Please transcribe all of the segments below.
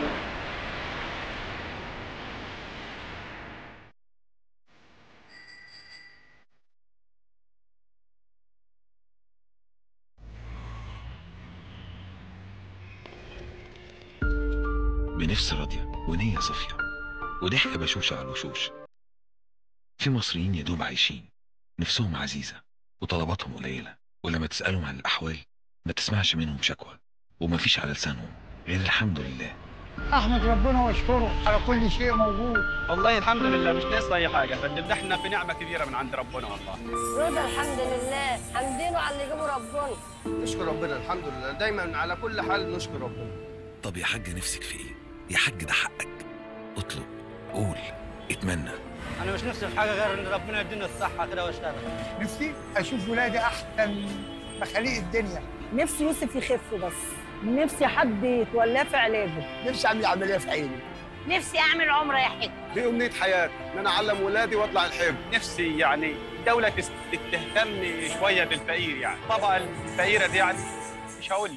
بنفس راضية ونية صافية وضحكة بشوشة على الوشوش في مصريين يا دوب عايشين نفسهم عزيزة وطلباتهم قليلة ولما تسألهم عن الأحوال ما تسمعش منهم شكوى ومفيش على لسانهم غير الحمد لله احمد ربنا واشكره على كل شيء موجود والله الحمد لله مش ناقصنا اي حاجه قدمنا احنا بنعمه كبيره من عند ربنا والله رضا الحمد لله حمدينه على اللي جابه ربنا نشكر ربنا الحمد لله دايما على كل حال نشكر ربنا طب يا حاج نفسك في ايه يا حاج ده حقك اطلب قول اتمنى انا مش نفسي في حاجه غير ان ربنا يدينا الصحه كده واشتغل نفسي اشوف ولادي احسن مخاليق الدنيا نفسي يوسف يخف بس نفسي حد يتولاه في علاجه نفسي اعمل عمليه في عيني نفسي اعمل عمره يا حاج دي امنيه حياتي ان انا اعلم ولادي واطلع الحب نفسي يعني الدوله تست- تهتم شويه بالفقير يعني طبعا الفقيره دي يعني مش هقول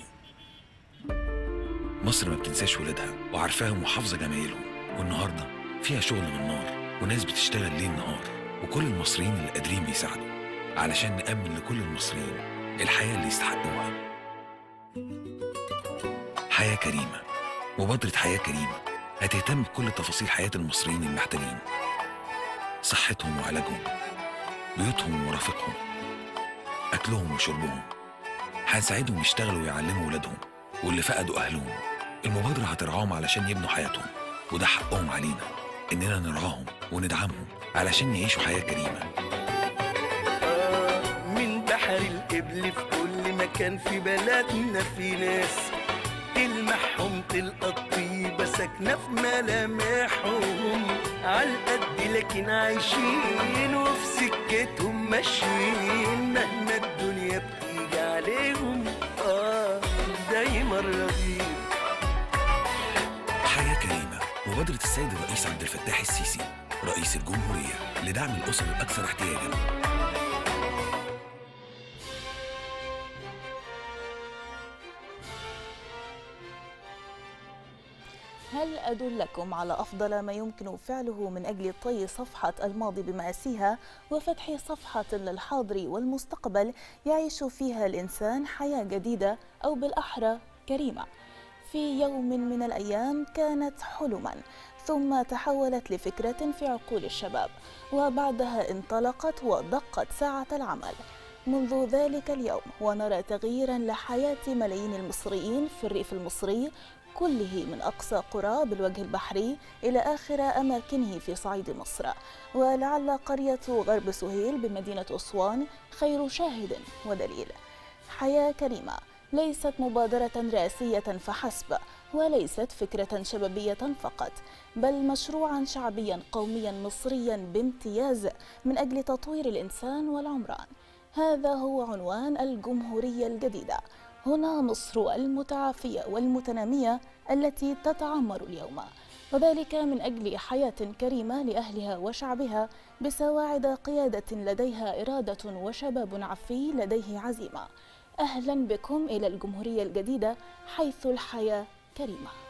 مصر ما بتنساش ولادها وعارفاهم وحافظة جمايلهم والنهاردة فيها شغل من نار وناس بتشتغل ليل نهار وكل المصريين اللي قادرين بيساعدوا علشان نأمن لكل المصريين الحياة اللي يستحقوها حياة كريمة مبادرة حياة كريمة هتهتم بكل تفاصيل حياة المصريين المحتاجين صحتهم وعلاجهم بيوتهم ومرافقهم أكلهم وشربهم هنساعدهم يشتغلوا ويعلموا ولادهم واللي فقدوا أهلهم المبادرة هترعاهم علشان يبنوا حياتهم وده حقهم علينا إننا نرعاهم وندعمهم علشان يعيشوا حياة كريمة من بحر القبل في كل مكان في بلدنا في ناس تلمحهم تلقى الطيبة ساكنة في ملامحهم عالقد لكن عايشين وفي سكتهم ماشيين مهما الدنيا بتيجي عليهم اه دايما راضيين حياة كريمة مبادرة السيد الرئيس عبد الفتاح السيسي رئيس الجمهورية لدعم الأسر الأكثر احتياجاً هل أدلكم على أفضل ما يمكن فعله من أجل طي صفحة الماضي بمآسيها وفتح صفحة للحاضر والمستقبل يعيش فيها الإنسان حياة جديدة أو بالأحرى كريمة في يوم من الأيام كانت حلما ثم تحولت لفكرة في عقول الشباب وبعدها انطلقت ودقت ساعة العمل منذ ذلك اليوم ونرى تغييرا لحياة ملايين المصريين في الريف المصري كله من أقصى قرى بالوجه البحري إلى آخر أماكنه في صعيد مصر ولعل قرية غرب سهيل بمدينة أسوان خير شاهد ودليل حياة كريمة ليست مبادرة رئاسية فحسب وليست فكرة شبابية فقط بل مشروعا شعبيا قوميا مصريا بامتياز من أجل تطوير الإنسان والعمران هذا هو عنوان الجمهورية الجديدة هنا مصر المتعافية والمتنامية التي تتعمر اليوم وذلك من أجل حياة كريمة لأهلها وشعبها بسواعد قيادة لديها إرادة وشباب عفي لديه عزيمة أهلا بكم إلى الجمهورية الجديدة حيث الحياة كريمه